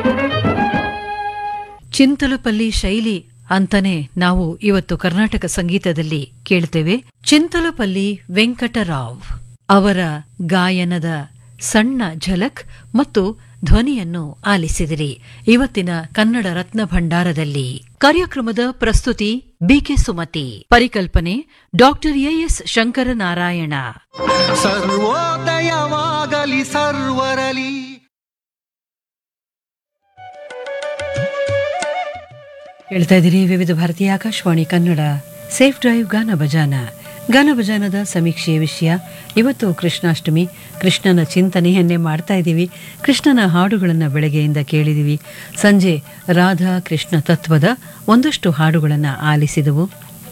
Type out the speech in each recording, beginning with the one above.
ಚಿಂತಲಪಲ್ಲಿ ಶೈಲಿ ಅಂತಾನೆ ನಾವು ಇವತ್ತು ಕರ್ನಾಟಕ ಸಂಗೀತದಲ್ಲಿ ಕೇಳ್ತೇವೆ ಚಿಂತಲಪಲ್ಲಿ ವೆಂಕಟರಾವ್ ಅವರ ಗಾಯನದ ಸಣ್ಣ ಝಲಕ್ ಮತ್ತು ಧ್ವನಿಯನ್ನು ಆಲಿಸಿದಿರಿ ಇವತ್ತಿನ ಕನ್ನಡ ರತ್ನ ಭಂಡಾರದಲ್ಲಿ ಕಾರ್ಯಕ್ರಮದ ಪ್ರಸ್ತುತಿ ಬಿಕೆ ಸುಮತಿ ಪರಿಕಲ್ಪನೆ ಡಾಕ್ಟರ್ ಎಎಸ್ ಶಂಕರನಾರಾಯಣ ಸರ್ವೋದಯವಾಗಲಿ ಸರ್ವರಲಿ ಹೇಳ್ತಾ ಇದ್ದೀರಿ ವಿವಿಧ ಭಾರತೀಯ ಆಕಾಶವಾಣಿ ಕನ್ನಡ ಸೇಫ್ ಡ್ರೈವ್ ಗಾನ ಭಜಾನ ಗಾನ ಭಜಾನದ ಸಮೀಕ್ಷೆಯ ವಿಷಯ ಇವತ್ತು ಕೃಷ್ಣಾಷ್ಟಮಿ ಕೃಷ್ಣನ ಚಿಂತನೆಯನ್ನೇ ಮಾಡ್ತಾ ಇದ್ದೀವಿ ಕೃಷ್ಣನ ಹಾಡುಗಳನ್ನು ಬೆಳಗ್ಗೆಯಿಂದ ಕೇಳಿದ್ದೀವಿ ಸಂಜೆ ರಾಧಾ ಕೃಷ್ಣ ತತ್ವದ ಒಂದಷ್ಟು ಹಾಡುಗಳನ್ನು ಆಲಿಸಿದವು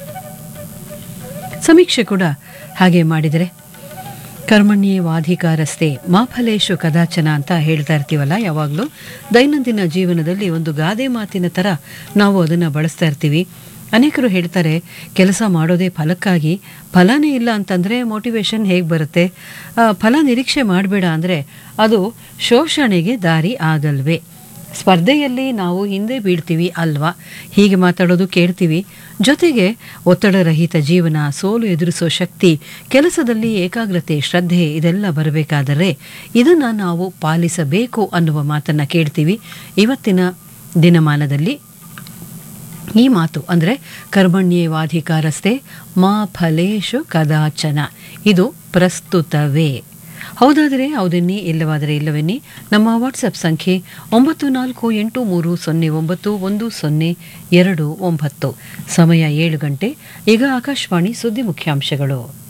ಸಮೀಕ್ಷೆ ಕೂಡ ಹಾಗೆ ಮಾಡಿದರೆ ಕರ್ಮಣ್ಯೇ ವಾಧಿಕಾರಸ್ತೆ ಮಾಫಲೇಶು ಕದಾಚನ ಅಂತ ಹೇಳ್ತಾ ಇರ್ತೀವಲ್ಲ ಯಾವಾಗಲೂ ದೈನಂದಿನ ಜೀವನದಲ್ಲಿ ಒಂದು ಗಾದೆ ಮಾತಿನ ಥರ ನಾವು ಅದನ್ನು ಬಳಸ್ತಾ ಇರ್ತೀವಿ ಅನೇಕರು ಹೇಳ್ತಾರೆ ಕೆಲಸ ಮಾಡೋದೇ ಫಲಕ್ಕಾಗಿ ಫಲನೇ ಇಲ್ಲ ಅಂತಂದರೆ ಮೋಟಿವೇಶನ್ ಹೇಗೆ ಬರುತ್ತೆ ಆ, ಫಲ ನಿರೀಕ್ಷೆ ಮಾಡಬೇಡ ಅಂದರೆ ಅದು ಶೋಷಣೆಗೆ ದಾರಿ ಆಗಲ್ವೇ ಸ್ಪರ್ಧೆಯಲ್ಲಿ ನಾವು ಹಿಂದೆ ಬೀಳ್ತೀವಿ ಅಲ್ವಾ ಹೀಗೆ ಮಾತಾಡೋದು ಕೇಳ್ತೀವಿ ಜೊತೆಗೆ ಒತ್ತಡರಹಿತ ಜೀವನ ಸೋಲು ಎದುರಿಸೋ ಶಕ್ತಿ ಕೆಲಸದಲ್ಲಿ ಏಕಾಗ್ರತೆ ಶ್ರದ್ಧೆ ಇದೆಲ್ಲ ಬರಬೇಕಾದರೆ ಇದನ್ನು ನಾವು ಪಾಲಿಸಬೇಕು ಅನ್ನುವ ಮಾತನ್ನು ಕೇಳ್ತೀವಿ ಇವತ್ತಿನ ದಿನಮಾನದಲ್ಲಿ ಈ ಮಾತು ಅಂದರೆ ಕರ್ಮಣ್ಯೇವಾಧಿಕಾರಸ್ಥೆ ಮಾ ಫಲೇಶು ಕದಾಚನ ಇದು ಪ್ರಸ್ತುತವೇ ಹೌದಾದರೆ ಹೌದೆನ್ನಿ ಇಲ್ಲವಾದರೆ ಇಲ್ಲವೆನ್ನಿ ನಮ್ಮ ವಾಟ್ಸಪ್ ಸಂಖ್ಯೆ ಒಂಬತ್ತು ನಾಲ್ಕು ಎಂಟು ಮೂರು ಸೊನ್ನೆ ಒಂಬತ್ತು ಒಂದು ಸೊನ್ನೆ ಎರಡು ಒಂಬತ್ತು ಸಮಯ ಏಳು ಗಂಟೆ ಈಗ ಆಕಾಶವಾಣಿ ಸುದ್ದಿ ಮುಖ್ಯಾಂಶಗಳು